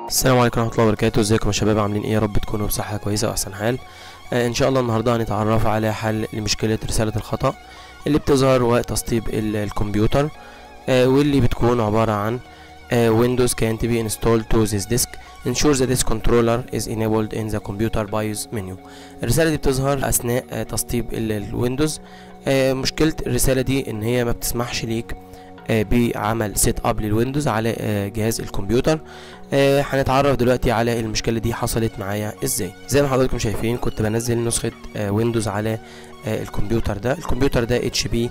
السلام عليكم ورحمة الله وبركاته ازيكم يا شباب عاملين ايه يا رب تكونوا بصحة كويسة واحسن حال آه ان شاء الله النهاردة هنتعرف على حل لمشكلة رسالة الخطأ اللي بتظهر وقت تسطيب ال- الكمبيوتر آه واللي بتكون عبارة عن آه Windows can't be installed to this disk ensure that this controller is enabled in the computer BIOS menu الرسالة دي بتظهر أثناء آه تسطيب ال- الويندوز آه مشكلة الرسالة دي ان هي ما بتسمحش ليك آه، بعمل سيت اب للويندوز على آه، جهاز الكمبيوتر آه، هنتعرف دلوقتي على المشكله دي حصلت معايا ازاي زي ما حضراتكم شايفين كنت بنزل نسخه آه، ويندوز على آه، الكمبيوتر ده الكمبيوتر ده اتش بي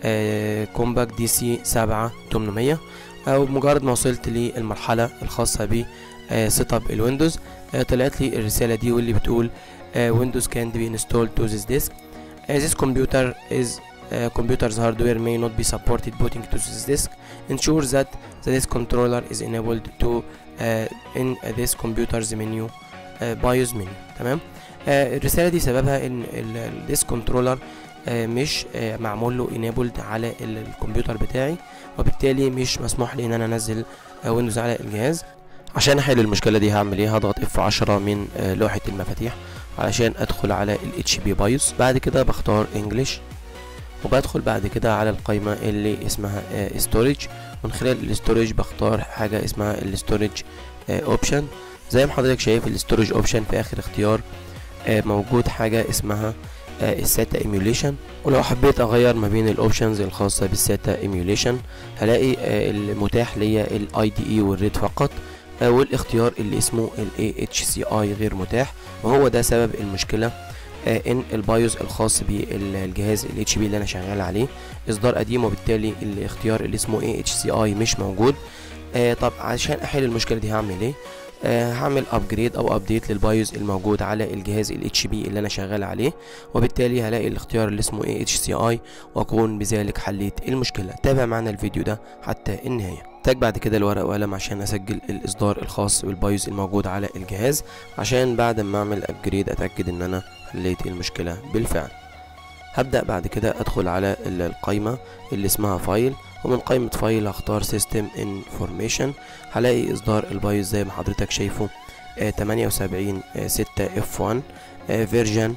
كومباك دي سي 7800 او مجرد ما وصلت للمرحله الخاصه ب سيت اب الويندوز آه، طلعت لي الرساله دي واللي بتقول ويندوز كان بي انستولد تو ذيس ديسك this computer is uh, computer's hardware may not be supported booting to this disk ensure that the disk controller is enabled to uh, in this computer's menu uh, BIOS menu تمام آه الرسالة دي سببها ان الديسك كنترولر آه مش آه معمول له enabled على ال- الكمبيوتر بتاعي وبالتالي مش مسموح لي ان انا انزل آه ويندوز على الجهاز عشان احل المشكلة دي هعمل ايه هضغط F10 من آه لوحة المفاتيح علشان ادخل على ال HP BIOS بعد كده بختار English وبدخل بعد كده على القائمة اللي اسمها ستورج من خلال الستورج بختار حاجة اسمها الستورج اوبشن زي ما حضرتك شايف الستورج اوبشن في اخر اختيار آه، موجود حاجة اسمها الساتا ايميوليشن ولو حبيت اغير ما بين الاوبشنز الخاصة بالساتا ايميوليشن هلاقي آه، المتاح ليا الاي دي اي والريد فقط آه، والاختيار اللي اسمه ال HCI غير متاح وهو ده سبب المشكلة آه، ان البايوس الخاص بالجهاز ال HP اللي انا شغال عليه اصدار قديم وبالتالي الاختيار اللي اسمه HCI مش موجود آه طب عشان احل المشكله دي هعمل ايه آه هعمل ابجريد او ابديت للبايوس الموجود على الجهاز ال HP اللي انا شغال عليه وبالتالي هلاقي الاختيار اللي اسمه HCI واكون بذلك حليت المشكله تابع معنا الفيديو ده حتى النهايه محتاج بعد كده الورقه وقلم عشان اسجل الاصدار الخاص بالبايوس الموجود على الجهاز عشان بعد ما اعمل ابجريد اتاكد ان انا حليت المشكله بالفعل هبدأ بعد كده أدخل على ال- القايمة اللي اسمها فايل ومن قائمة فايل هختار سيستم انفورميشن هلاقي إصدار البايوس زي ما حضرتك شايفه آه، 78 6 اف 1 فيرجن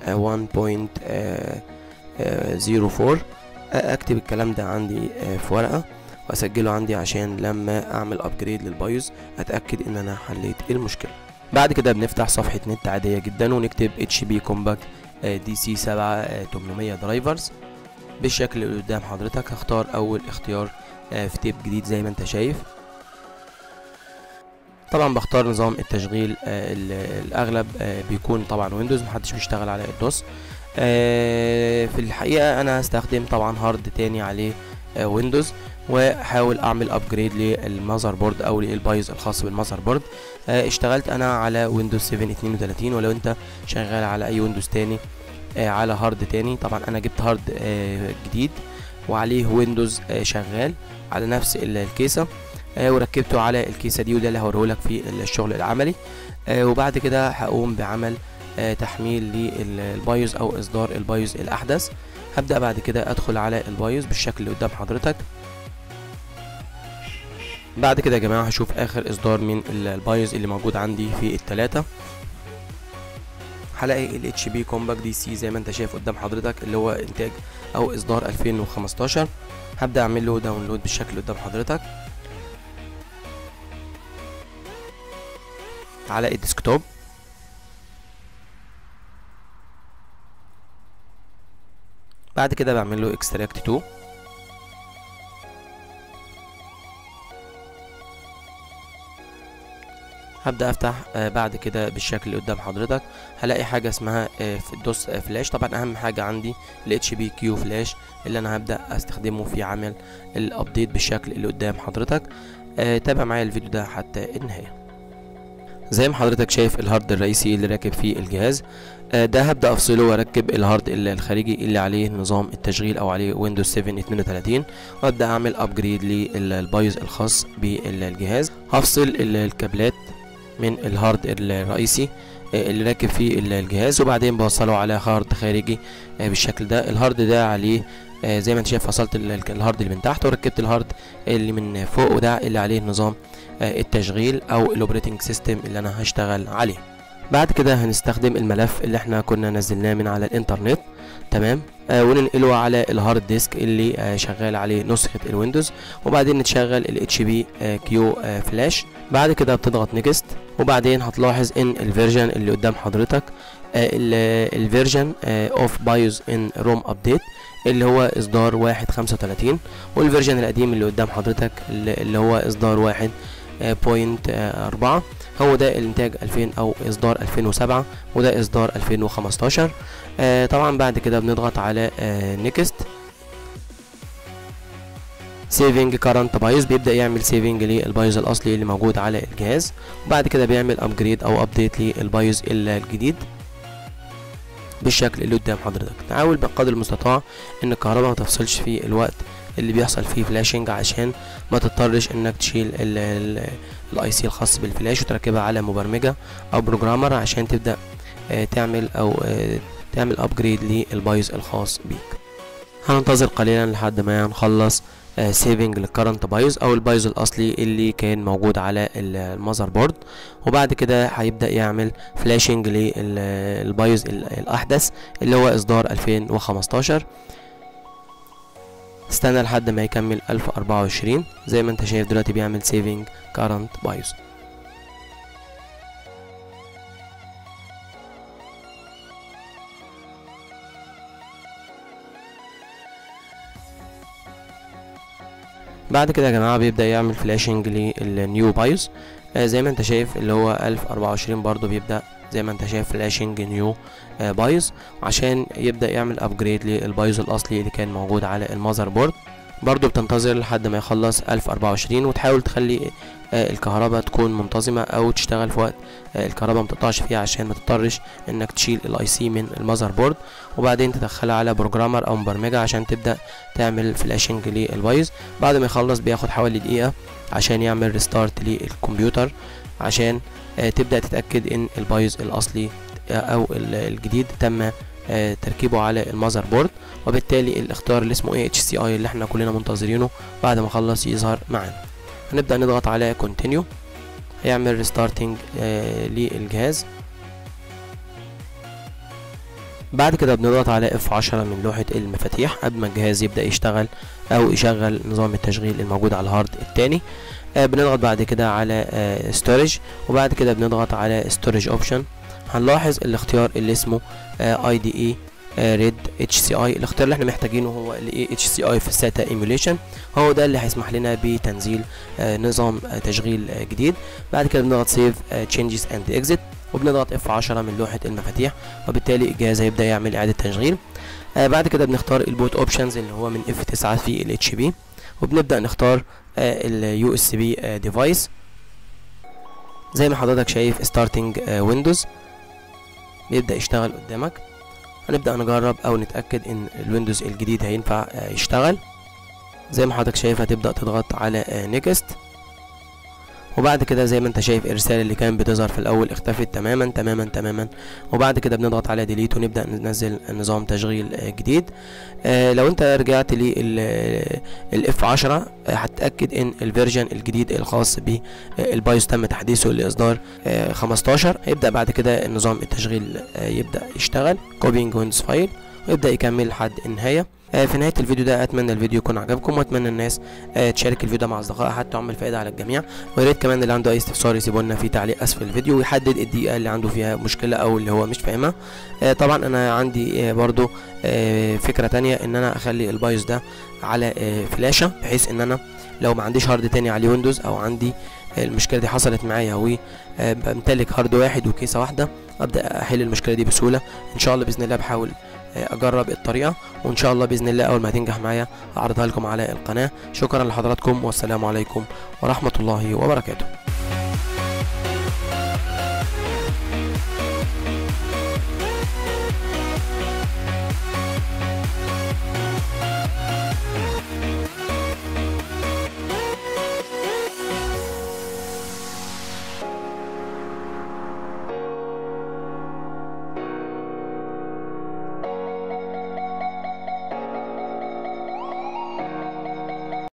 1.04 اكتب الكلام ده عندي آه، في ورقة واسجله عندي عشان لما اعمل ابجريد للبايوس اتاكد ان انا حليت المشكله بعد كده بنفتح صفحه نت عاديه جدا ونكتب اتش بي كومباكت دي سي 7800 درايفرز بالشكل اللي قدام حضرتك هختار اول اختيار آه، في تيب جديد زي ما انت شايف طبعا بختار نظام التشغيل آه، ال- الاغلب آه، بيكون طبعا ويندوز محدش بيشتغل على الدوس آه، في الحقيقه انا هستخدم طبعا هارد تاني عليه آه، ويندوز واحاول اعمل ابجريد للمذر بورد او للبايوس الخاص بالمذر بورد آه، اشتغلت انا على ويندوز 7 32 ولو انت شغال على اي ويندوز تاني آه، على هارد تاني طبعا انا جبت هارد آه، جديد وعليه ويندوز آه، شغال على نفس ال- الكيسه آه، وركبته على الكيسه دي وده اللي هوريهولك في الشغل العملي آه، وبعد كده هقوم بعمل آه، تحميل للبايوس او اصدار البايوس الاحدث هبدا بعد كده ادخل على البايوس بالشكل اللي قدام حضرتك بعد كده يا جماعه هشوف اخر اصدار من ال- البايوس اللي موجود عندي في التلاتة هلاقي ال اتش بي كومباك دي سي زي ما انت شايف قدام حضرتك اللي هو انتاج او اصدار 2015 هبدا اعمل له داونلود بالشكل اللي قدام حضرتك على الديسكتوب بعد كده بعمل له اكستراكت تو هبدا افتح آه، بعد كده بالشكل اللي قدام حضرتك هلاقي حاجه اسمها آه، في الدوس آه، فلاش طبعا اهم حاجه عندي ال اتش بي كيو فلاش اللي انا هبدا استخدمه في عمل الابديت بالشكل اللي قدام حضرتك آه، تابع معايا الفيديو ده حتى النهايه زي ما حضرتك شايف الهارد الرئيسي اللي راكب فيه الجهاز آه، ده هبدا افصله واركب الهارد ال- الخارجي اللي عليه نظام التشغيل او عليه ويندوز 7 32 وابدا اعمل ابجريد للبايوس الخاص بالجهاز هفصل ال- الكابلات من الهارد الرئيسي آه، اللي راكب فيه ال- الجهاز وبعدين بوصله على هارد خارجي آه، بالشكل ده الهارد ده عليه آه زي ما انت شايف فصلت الهارد اللي من تحت وركبت الهارد اللي من فوق وده اللي عليه نظام آه التشغيل او الاوبريتنج سيستم اللي انا هشتغل عليه بعد كده هنستخدم الملف اللي احنا كنا نزلناه من على الانترنت تمام آه وننقله على الهارد ديسك اللي آه شغال عليه نسخة الويندوز وبعدين نتشغل ال اتش بي كيو فلاش بعد كده بتضغط نيكست وبعدين هتلاحظ ان الفيرجن اللي قدام حضرتك الفيرجن اوف بايوز ان روم ابديت اللي هو اصدار واحد خمسة وتلاتين والفيرجن القديم اللي قدام حضرتك اللي هو اصدار واحد بوينت أربعة هو ده الانتاج 2000 او اصدار 2007 وده اصدار 2015 آه طبعا بعد كده بنضغط على آه نيكست سيفنج كارنت بايوز بيبدا يعمل سيفنج للبايوز الاصلي اللي موجود على الجهاز وبعد كده بيعمل ابجريد او ابديت للبايوز الجديد بالشكل اللي قدام حضرتك نحاول بقدر المستطاع ان الكهرباء ما تفصلش في الوقت اللي بيحصل فيه فلاشنج عشان ما تضطرش انك تشيل الاي سي الخاص بالفلاش وتركبها على مبرمجه او بروجرامر عشان تبدا آه تعمل او آه تعمل ابجريد للبايوز الخاص بيك هننتظر قليلا لحد ما نخلص سيفنج للكرنت بايوز او البايوز الاصلي اللي كان موجود على المذر بورد وبعد كده هيبدا يعمل فلاشنج للبايوز الاحدث اللي هو اصدار 2015 استنى لحد ما يكمل 1024 زي ما انت شايف دلوقتي بيعمل سيفنج كارنت بايوز بعد كده يا جماعه بيبدا يعمل فلاشنج للنيو بايوز آه زي ما انت شايف اللي هو 1024 برضو بيبدا زي ما انت شايف فلاشنج نيو آه بايوز عشان يبدا يعمل ابجريد للبايوز الاصلي اللي كان موجود على المذر بورد برضو بتنتظر لحد ما يخلص 1024 وتحاول تخلي آه الكهرباء تكون منتظمة او تشتغل في وقت آه الكهرباء متقطعش فيها عشان ما تضطرش انك تشيل الاي سي من المذر بورد وبعدين تدخلها على بروجرامر او مبرمجة عشان تبدأ تعمل فلاشنج للبايوز بعد ما يخلص بياخد حوالي دقيقة عشان يعمل ريستارت للكمبيوتر عشان آه تبدأ تتأكد ان البايوز الاصلي او الجديد تم تركيبه على المذر بورد وبالتالي الاختيار اللي اسمه HCI اللي احنا كلنا منتظرينه بعد ما خلص يظهر معانا هنبدأ نضغط على continue هيعمل ريستارتنج آه للجهاز بعد كده بنضغط على F10 من لوحة المفاتيح قبل ما الجهاز يبدأ يشتغل أو يشغل نظام التشغيل الموجود على الهارد التاني آه بنضغط بعد كده على آه storage وبعد كده بنضغط على storage option هنلاحظ الاختيار اللي اسمه آه IDE ريد اتش سي اي الاختيار اللي احنا محتاجينه هو ال اتش سي اي في الساتا ايموليشن هو ده اللي هيسمح لنا بتنزيل آه نظام آه تشغيل آه جديد بعد كده بنضغط سيف تشينجز اند اكزيت وبنضغط اف 10 من لوحه المفاتيح وبالتالي الجهاز هيبدا يعمل اعاده تشغيل بعد كده بنختار البوت اوبشنز اللي هو من اف 9 في الاتش بي وبنبدا نختار اليو اس بي ديفايس زي ما حضرتك شايف ستارتنج ويندوز بيبدا يشتغل قدامك هنبدأ نجرب أو نتأكد إن الويندوز الجديد هينفع يشتغل زي ما حضرتك شايف هتبدأ تضغط على نيكست وبعد كده زي ما انت شايف الرسالة اللي كانت بتظهر في الأول اختفت تماما تماما تماما وبعد كده بنضغط على ديليت ونبدأ ننزل نظام تشغيل جديد آه لو انت رجعت للاف 10 هتتأكد ان الفيرجن الجديد الخاص بالبايوس تم تحديثه لإصدار آه 15 هيبدأ بعد كده نظام التشغيل آه يبدأ يشتغل كوبينج ويندوز فايل ويبدأ يكمل لحد النهاية في نهايه الفيديو ده اتمنى الفيديو يكون عجبكم واتمنى الناس تشارك الفيديو ده مع اصدقائها حتى تعمل فائده على الجميع ويا ريت كمان اللي عنده اي استفسار يسيبوا لنا في تعليق اسفل الفيديو ويحدد الدقيقه اللي عنده فيها مشكله او اللي هو مش فاهمها طبعا انا عندي برضو فكره تانية ان انا اخلي البايوس ده على فلاشه بحيث ان انا لو ما عنديش هارد تاني عليه ويندوز او عندي المشكله دي حصلت معايا وبمتلك هارد واحد وكيسه واحده ابدا احل المشكله دي بسهوله ان شاء الله باذن الله بحاول اجرب الطريقه وان شاء الله باذن الله اول ما هتنجح معايا اعرضها لكم على القناه شكرا لحضراتكم والسلام عليكم ورحمه الله وبركاته